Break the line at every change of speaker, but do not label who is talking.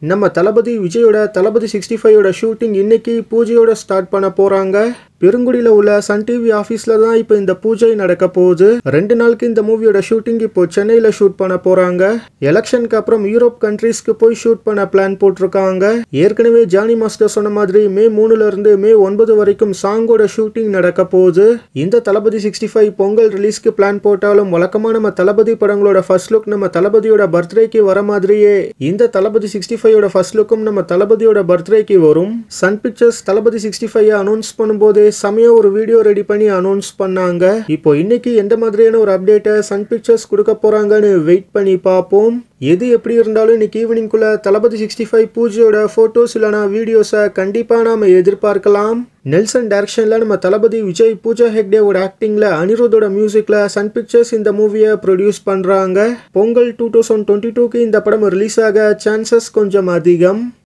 நம்ம தளபதி விஜயோட தளபதி sixty ஃபைவோட shooting இன்னைக்கு பூஜையோட ஸ்டார்ட் பண்ண போறாங்க பெருங்குடியில் உள்ள சன் டிவி ஆஃபீஸில் தான் இப்போ இந்த பூஜை நடக்க போகுது ரெண்டு நாளுக்கு இந்த மூவியோட ஷூட்டிங் இப்போ சென்னையில் ஷூட் பண்ண போகிறாங்க எலெக்ஷனுக்கு அப்புறம் யூரோப் கண்ட்ரீஸ்க்கு போய் ஷூட் பண்ண பிளான் போட்டிருக்காங்க ஏற்கனவே ஜானி மாஸ்டர் சொன்ன மாதிரி மே மூணுல இருந்து மே ஒன்பது வரைக்கும் சாங்கோட ஷூட்டிங் நடக்க போகுது இந்த தளபதி சிக்ஸ்டி ஃபைவ் பொங்கல் ரிலீஸ்க்கு பிளான் போட்டாலும் வழக்கமாக நம்ம தளபதி படங்களோட ஃபர்ஸ்ட் லுக் நம்ம தளபதியோட பர்த்டேக்கு வர மாதிரியே இந்த தளபதி சிக்ஸ்டி ஃபைவோட ஃபர்ஸ்ட் லுக்கும் நம்ம தளபதியோட பர்த்டேக்கு வரும் Sun Pictures Thalapathy sixty five announce பண்ணும்போது செமையா ஒரு வீடியோ ரெடி பண்ணி அனௌன்ஸ் பண்ணாங்க இப்போ இன்னைக்கு எந்த மாதிரியான ஒரு அப்டேட்டை சன் பிக்சர்ஸ் கொடுக்க போறாங்கன்னு வெயிட் பண்ணி பார்ப்போம் எது எப்படி இருந்தாலும் இன்னைக்கு ஈவினிங்குள்ள தளபதி சிக்ஸ்டி ஃபைவ் பூஜையோட ஃபோட்டோஸ் இல்லைனா வீடியோஸை கண்டிப்பாக நாம எதிர்பார்க்கலாம் நெல்சன் டைரக்ஷன்ல நம்ம தளபதி விஜய் பூஜா ஹெக்டேவோட ஆக்டிங்ல அனிருத்தோட மியூசிக்ல சன் பிக்சர்ஸ் இந்த மூவியை ப்ரொடியூஸ் பண்றாங்க பொங்கல் டூ தௌசண்ட் டுவெண்ட்டி டூக்கு இந்த படம் ரிலீஸ் ஆக சான்சஸ் கொஞ்சம் அதிகம்